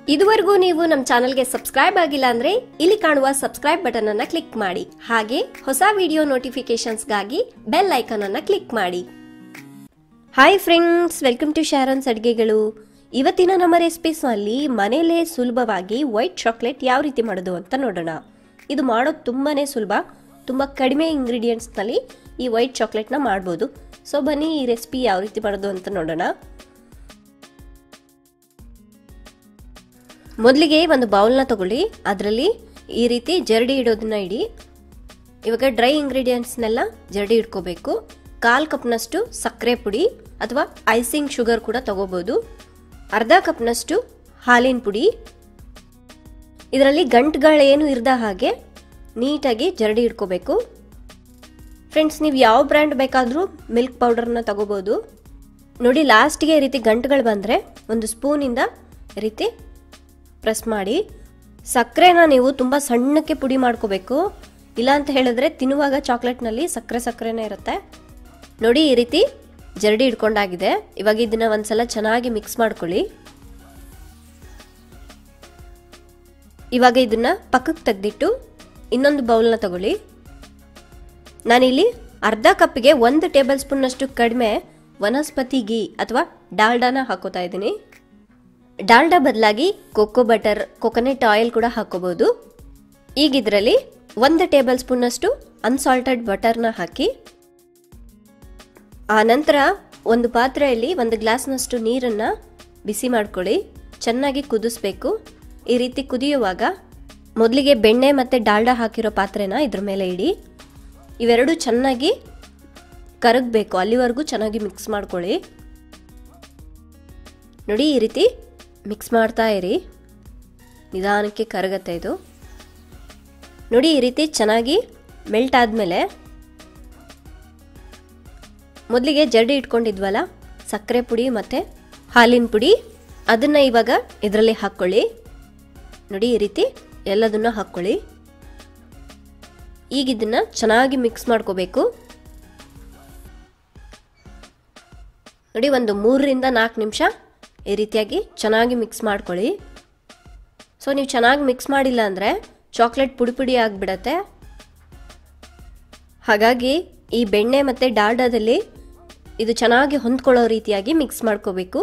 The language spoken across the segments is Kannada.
ಇದುವರೆಗೂ ನೀವು ನಮ್ಮ ಚಾನಲ್ಗೆ ಸಬ್ಸ್ಕ್ರೈಬ್ ಆಗಿಲ್ಲ ಅಂದ್ರೆ ಇಲ್ಲಿ ಕಾಣುವ ಸಬ್ಸ್ಕ್ರೈಬ್ ಬಟನ್ ಅನ್ನ ಕ್ಲಿಕ್ ಮಾಡಿ ಹಾಗೆ ಹೊಸ ವಿಡಿಯೋ ನೋಟಿಫಿಕೇಶನ್ಸ್ಗಾಗಿ ಬೆಲ್ ಐಕಾನ್ ಅನ್ನ ಕ್ಲಿಕ್ ಮಾಡಿ hi friends welcome to Sharon's ಅಡುಗೆಗಳು ಇವತ್ತಿನ ನಮ್ಮ ರೆಸಿಪೀಸ್ನಲ್ಲಿ ಮನೆಯಲ್ಲೇ ಸುಲಭವಾಗಿ ವೈಟ್ ಚಾಕ್ಲೇಟ್ ಯಾವ ರೀತಿ ಮಾಡೋದು ಅಂತ ನೋಡೋಣ ಇದು ಮಾಡೋದು ತುಂಬಾ ಸುಲಭ ತುಂಬ ಕಡಿಮೆ ಇಂಗ್ರೀಡಿಯೆಂಟ್ಸ್ನಲ್ಲಿ ಈ ವೈಟ್ ಚಾಕ್ಲೇಟ್ನ ಮಾಡ್ಬೋದು ಸೊ ಬನ್ನಿ ಈ ರೆಸಿಪಿ ಯಾವ ರೀತಿ ಮಾಡೋದು ಅಂತ ನೋಡೋಣ ಮೊದಲಿಗೆ ಒಂದು ಬೌಲ್ನ ತಗೊಳ್ಳಿ ಅದರಲ್ಲಿ ಈ ರೀತಿ ಜರಡಿ ಇಡೋದನ್ನ ಇಡಿ ಇವಾಗ ಡ್ರೈ ಇಂಗ್ರೀಡಿಯೆಂಟ್ಸ್ನೆಲ್ಲ ಜರಡಿ ಇಟ್ಕೋಬೇಕು ಕಾಲು ಕಪ್ನಷ್ಟು ಸಕ್ಕರೆ ಪುಡಿ ಅಥವಾ ಐಸಿಂಗ್ ಶುಗರ್ ಕೂಡ ತಗೋಬೋದು ಅರ್ಧ ಕಪ್ನಷ್ಟು ಹಾಲಿನ ಪುಡಿ ಇದರಲ್ಲಿ ಗಂಟುಗಳೇನು ಇರದ ಹಾಗೆ ನೀಟಾಗಿ ಜರಡಿ ಇಟ್ಕೋಬೇಕು ಫ್ರೆಂಡ್ಸ್ ನೀವು ಯಾವ ಬ್ರ್ಯಾಂಡ್ ಬೇಕಾದರೂ ಮಿಲ್ಕ್ ಪೌಡರ್ನ ತಗೋಬೋದು ನೋಡಿ ಲಾಸ್ಟಿಗೆ ಈ ರೀತಿ ಗಂಟುಗಳು ಬಂದರೆ ಒಂದು ಸ್ಪೂನಿಂದ ಈ ರೀತಿ ಪ್ರೆಸ್ ಮಾಡಿ ಸಕ್ಕರೆನ ನೀವು ತುಂಬ ಸಣ್ಣಕ್ಕೆ ಪುಡಿ ಮಾಡ್ಕೋಬೇಕು ಇಲ್ಲ ಅಂತ ಹೇಳಿದ್ರೆ ತಿನ್ನುವಾಗ ಚಾಕ್ಲೇಟ್ನಲ್ಲಿ ಸಕ್ಕರೆ ಸಕ್ಕರೆನೇ ಇರುತ್ತೆ ನೋಡಿ ಈ ರೀತಿ ಜರಡಿ ಇಟ್ಕೊಂಡಾಗಿದೆ ಇವಾಗ ಇದನ್ನ ಒಂದ್ಸಲ ಚೆನ್ನಾಗಿ ಮಿಕ್ಸ್ ಮಾಡ್ಕೊಳ್ಳಿ ಇವಾಗ ಇದನ್ನ ಪಕ್ಕಕ್ಕೆ ತೆಗೆದಿಟ್ಟು ಇನ್ನೊಂದು ಬೌಲ್ನ ತಗೊಳ್ಳಿ ನಾನಿಲ್ಲಿ ಅರ್ಧ ಕಪ್ಪಿಗೆ ಒಂದು ಟೇಬಲ್ ಸ್ಪೂನ್ನಷ್ಟು ಕಡಿಮೆ ವನಸ್ಪತಿ ಗೀ ಅಥವಾ ಡಾಲ್ಡಾನ ಹಾಕೋತಾ ಇದ್ದೀನಿ ಡಾಲ್ಡಾ ಬದಲಾಗಿ ಕೊಕ್ಕೋ ಬಟರ್ ಕೊಕೊನೆಟ್ ಆಯಿಲ್ ಕೂಡ ಹಾಕೋಬಹುದು ಈಗ ಇದರಲ್ಲಿ ಒಂದು ಟೇಬಲ್ ಸ್ಪೂನ್ನಷ್ಟು ಅನ್ಸಾಲ್ಟೆಡ್ ಬಟರ್ನ ಹಾಕಿ ಆ ನಂತರ ಒಂದು ಪಾತ್ರೆಯಲ್ಲಿ ಒಂದು ಗ್ಲಾಸ್ನಷ್ಟು ನೀರನ್ನು ಬಿಸಿ ಮಾಡ್ಕೊಳ್ಳಿ ಚೆನ್ನಾಗಿ ಕುದಿಸ್ಬೇಕು ಈ ರೀತಿ ಕುದಿಯುವಾಗ ಮೊದಲಿಗೆ ಬೆಣ್ಣೆ ಮತ್ತು ಡಾಲ್ಡಾ ಹಾಕಿರೋ ಪಾತ್ರೆನ ಇದ್ರ ಮೇಲೆ ಇಡಿ ಇವೆರಡು ಚೆನ್ನಾಗಿ ಕರಗಬೇಕು ಅಲ್ಲಿವರೆಗೂ ಚೆನ್ನಾಗಿ ಮಿಕ್ಸ್ ಮಾಡ್ಕೊಳ್ಳಿ ನೋಡಿ ಈ ರೀತಿ ಮಿಕ್ಸ್ ಮಾಡ್ತಾ ಇರಿ ನಿಧಾನಕ್ಕೆ ಕರಗತ್ತೆ ಇದು ನೋಡಿ ಈ ರೀತಿ ಚೆನ್ನಾಗಿ ಮೆಲ್ಟ್ ಆದಮೇಲೆ ಮೊದಲಿಗೆ ಜರಡಿ ಇಟ್ಕೊಂಡಿದ್ವಲ್ಲ ಸಕ್ಕರೆ ಪುಡಿ ಮತ್ತು ಹಾಲಿನ ಪುಡಿ ಅದನ್ನು ಇವಾಗ ಇದರಲ್ಲಿ ಹಾಕ್ಕೊಳ್ಳಿ ನೋಡಿ ಈ ರೀತಿ ಎಲ್ಲದನ್ನು ಹಾಕ್ಕೊಳ್ಳಿ ಈಗ ಇದನ್ನು ಚೆನ್ನಾಗಿ ಮಿಕ್ಸ್ ಮಾಡ್ಕೋಬೇಕು ನೋಡಿ ಒಂದು ಮೂರರಿಂದ ನಾಲ್ಕು ನಿಮಿಷ ಈ ರೀತಿಯಾಗಿ ಚೆನ್ನಾಗಿ ಮಿಕ್ಸ್ ಮಾಡ್ಕೊಳ್ಳಿ ಸೊ ನೀವು ಚೆನ್ನಾಗಿ ಮಿಕ್ಸ್ ಮಾಡಿಲ್ಲ ಅಂದರೆ ಚಾಕ್ಲೇಟ್ ಪುಡಿ ಪುಡಿ ಆಗಿಬಿಡತ್ತೆ ಹಾಗಾಗಿ ಈ ಬೆಣ್ಣೆ ಮತ್ತು ಡಾಲ್ಡಾದಲ್ಲಿ ಇದು ಚೆನ್ನಾಗಿ ಹೊಂದ್ಕೊಳ್ಳೋ ರೀತಿಯಾಗಿ ಮಿಕ್ಸ್ ಮಾಡ್ಕೋಬೇಕು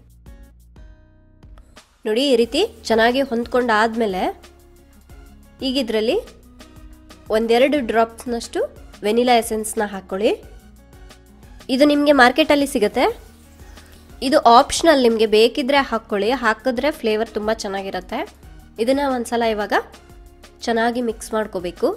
ನೋಡಿ ಈ ರೀತಿ ಚೆನ್ನಾಗಿ ಹೊಂದ್ಕೊಂಡಾದ್ಮೇಲೆ ಈಗ ಇದರಲ್ಲಿ ಒಂದೆರಡು ಡ್ರಾಪ್ಸ್ನಷ್ಟು ವೆನಿಲಾ ಎಸೆನ್ಸ್ನ ಹಾಕ್ಕೊಳ್ಳಿ ಇದು ನಿಮಗೆ ಮಾರ್ಕೆಟಲ್ಲಿ ಸಿಗುತ್ತೆ ಇದು ಆಪ್ಷನಲ್ ನಿಮಗೆ ಬೇಕಿದ್ರೆ ಹಾಕ್ಕೊಳ್ಳಿ ಹಾಕಿದ್ರೆ ಫ್ಲೇವರ್ ತುಂಬ ಚೆನ್ನಾಗಿರುತ್ತೆ ಇದನ್ನು ಒಂದ್ಸಲ ಇವಾಗ ಚೆನ್ನಾಗಿ ಮಿಕ್ಸ್ ಮಾಡ್ಕೋಬೇಕು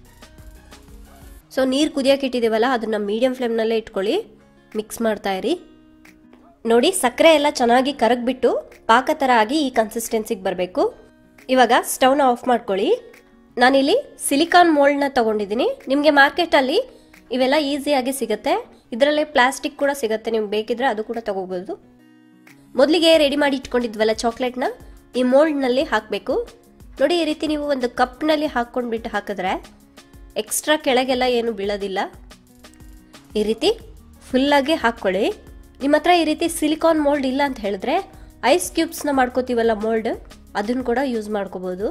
ಸೊ ನೀರು ಕುದಿಯೋಕೆ ಇಟ್ಟಿದ್ದೀವಲ್ಲ ಅದನ್ನು ಮೀಡಿಯಂ ಫ್ಲೇಮ್ನಲ್ಲೇ ಇಟ್ಕೊಳ್ಳಿ ಮಿಕ್ಸ್ ಮಾಡ್ತಾ ಇರಿ ನೋಡಿ ಸಕ್ಕರೆ ಎಲ್ಲ ಚೆನ್ನಾಗಿ ಕರಗ್ಬಿಟ್ಟು ಪಾಕ ಥರ ಆಗಿ ಈ ಕನ್ಸಿಸ್ಟೆನ್ಸಿಗೆ ಬರಬೇಕು ಇವಾಗ ಸ್ಟವ್ನ ಆಫ್ ಮಾಡ್ಕೊಳ್ಳಿ ನಾನಿಲ್ಲಿ ಸಿಲಿಕಾನ್ ಮೋಲ್ಡ್ನ ತಗೊಂಡಿದ್ದೀನಿ ನಿಮಗೆ ಮಾರ್ಕೆಟಲ್ಲಿ ಇವೆಲ್ಲ ಈಸಿಯಾಗಿ ಸಿಗುತ್ತೆ ಇದರಲ್ಲೇ ಪ್ಲಾಸ್ಟಿಕ್ ಕೂಡ ಸಿಗುತ್ತೆ ನಿಮ್ಗೆ ಬೇಕಿದ್ರೆ ಅದು ಕೂಡ ತಗೋಬೋದು ಮೊದಲಿಗೆ ರೆಡಿ ಮಾಡಿ ಇಟ್ಕೊಂಡಿದ್ವಲ್ಲ ಚಾಕ್ಲೇಟ್ನ ಈ ಮೋಲ್ಡ್ನಲ್ಲಿ ಹಾಕಬೇಕು ನೋಡಿ ಈ ರೀತಿ ನೀವು ಒಂದು ಕಪ್ನಲ್ಲಿ ಹಾಕ್ಕೊಂಡ್ಬಿಟ್ಟು ಹಾಕಿದ್ರೆ ಎಕ್ಸ್ಟ್ರಾ ಕೆಳಗೆಲ್ಲ ಏನು ಬೀಳೋದಿಲ್ಲ ಈ ರೀತಿ ಫುಲ್ಲಾಗಿ ಹಾಕ್ಕೊಳ್ಳಿ ನಿಮ್ಮ ಹತ್ರ ಈ ರೀತಿ ಸಿಲಿಕಾನ್ ಮೋಲ್ಡ್ ಇಲ್ಲ ಅಂತ ಹೇಳಿದ್ರೆ ಐಸ್ ಕ್ಯೂಬ್ಸ್ನ ಮಾಡ್ಕೋತೀವಲ್ಲ ಮೋಲ್ಡ್ ಅದನ್ನು ಕೂಡ ಯೂಸ್ ಮಾಡ್ಕೋಬೋದು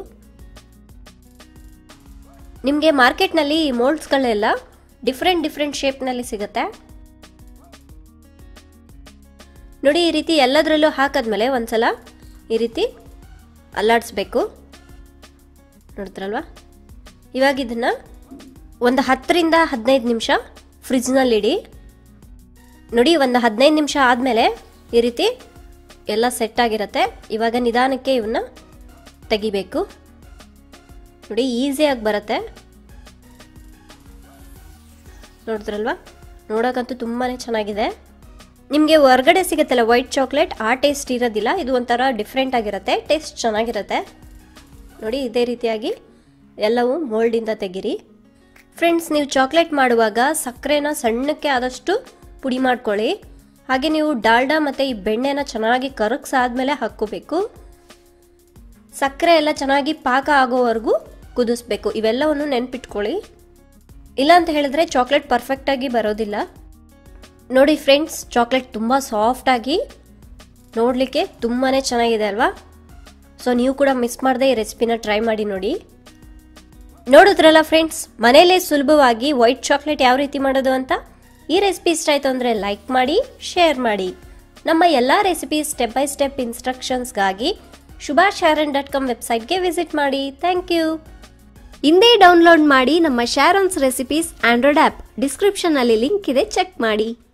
ನಿಮಗೆ ಮಾರ್ಕೆಟ್ನಲ್ಲಿ ಈ ಮೋಲ್ಡ್ಸ್ಗಳೆಲ್ಲ ಡಿಫ್ರೆಂಟ್ ಡಿಫ್ರೆಂಟ್ ಶೇಪ್ನಲ್ಲಿ ಸಿಗುತ್ತೆ ನೋಡಿ ಈ ರೀತಿ ಎಲ್ಲದರಲ್ಲೂ ಹಾಕಿದ್ಮೇಲೆ ಒಂದ್ಸಲ ಈ ರೀತಿ ಅಲ್ಲಾಡಿಸ್ಬೇಕು ನೋಡ್ತಿರಲ್ವಾ ಇವಾಗ ಇದನ್ನು ಒಂದು ಹತ್ತರಿಂದ ಹದಿನೈದು ನಿಮಿಷ ಫ್ರಿಜ್ನಲ್ಲಿಡಿ ನೋಡಿ ಒಂದು ಹದಿನೈದು ನಿಮಿಷ ಆದಮೇಲೆ ಈ ರೀತಿ ಎಲ್ಲ ಸೆಟ್ ಆಗಿರುತ್ತೆ ಇವಾಗ ನಿಧಾನಕ್ಕೆ ಇವನ್ನ ತೆಗಿಬೇಕು ನೋಡಿ ಈಸಿಯಾಗಿ ಬರುತ್ತೆ ನೋಡಿದ್ರಲ್ವಾ ನೋಡೋಕ್ಕಂತೂ ತುಂಬಾ ಚೆನ್ನಾಗಿದೆ ನಿಮಗೆ ಹೊರಗಡೆ ಸಿಗುತ್ತಲ್ಲ ವೈಟ್ ಚಾಕ್ಲೇಟ್ ಆ ಟೇಸ್ಟ್ ಇರೋದಿಲ್ಲ ಇದು ಒಂಥರ ಡಿಫ್ರೆಂಟ್ ಆಗಿರುತ್ತೆ ಟೇಸ್ಟ್ ಚೆನ್ನಾಗಿರುತ್ತೆ ನೋಡಿ ಇದೇ ರೀತಿಯಾಗಿ ಎಲ್ಲವೂ ಮೋಲ್ಡಿಂದ ತೆಗಿರಿ ಫ್ರೆಂಡ್ಸ್ ನೀವು ಚಾಕ್ಲೇಟ್ ಮಾಡುವಾಗ ಸಕ್ಕರೆನ ಸಣ್ಣಕ್ಕೆ ಆದಷ್ಟು ಪುಡಿ ಮಾಡ್ಕೊಳ್ಳಿ ಹಾಗೆ ನೀವು ಡಾಲ್ಡಾ ಮತ್ತು ಈ ಬೆಣ್ಣೆನ ಚೆನ್ನಾಗಿ ಕರಗಿಸಾದ್ಮೇಲೆ ಹಾಕ್ಕೋಬೇಕು ಸಕ್ಕರೆ ಎಲ್ಲ ಚೆನ್ನಾಗಿ ಪಾಕ ಆಗೋವರೆಗೂ ಕುದಿಸ್ಬೇಕು ಇವೆಲ್ಲವನ್ನು ನೆನ್ಪಿಟ್ಕೊಳ್ಳಿ ಇಲ್ಲ ಅಂತ ಹೇಳಿದ್ರೆ ಚಾಕ್ಲೇಟ್ ಪರ್ಫೆಕ್ಟಾಗಿ ಬರೋದಿಲ್ಲ ನೋಡಿ ಫ್ರೆಂಡ್ಸ್ ಚಾಕ್ಲೇಟ್ ತುಂಬ ಸಾಫ್ಟಾಗಿ ನೋಡಲಿಕ್ಕೆ ತುಂಬಾ ಚೆನ್ನಾಗಿದೆ ಅಲ್ವಾ ಸೊ ನೀವು ಕೂಡ ಮಿಸ್ ಮಾಡದೆ ಈ ರೆಸಿಪಿನ ಟ್ರೈ ಮಾಡಿ ನೋಡಿ ನೋಡಿದ್ರಲ್ಲ ಫ್ರೆಂಡ್ಸ್ ಮನೆಯಲ್ಲೇ ಸುಲಭವಾಗಿ ವೈಟ್ ಚಾಕ್ಲೇಟ್ ಯಾವ ರೀತಿ ಮಾಡೋದು ಅಂತ ಈ ರೆಸಿಪಿ ಇಷ್ಟ ಆಯಿತು ಅಂದರೆ ಲೈಕ್ ಮಾಡಿ ಶೇರ್ ಮಾಡಿ ನಮ್ಮ ಎಲ್ಲ ರೆಸಿಪಿ ಸ್ಟೆಪ್ ಬೈ ಸ್ಟೆಪ್ ಇನ್ಸ್ಟ್ರಕ್ಷನ್ಸ್ಗಾಗಿ ಶುಭಾ ಶಾರನ್ ಡಾಟ್ ಕಾಮ್ ವೆಬ್ಸೈಟ್ಗೆ ವಿಸಿಟ್ ಮಾಡಿ ಥ್ಯಾಂಕ್ ಯು ಹಿಂದೆ ಡೌನ್ಲೋಡ್ ಮಾಡಿ ನಮ್ಮ ಶಾರೋನ್ಸ್ ರೆಸಿಪೀಸ್ ಆಂಡ್ರಾಯ್ಡ್ ಆ್ಯಪ್ ಡಿಸ್ಕ್ರಿಪ್ಷನ್ನಲ್ಲಿ ಲಿಂಕ್ ಇದೆ ಚೆಕ್ ಮಾಡಿ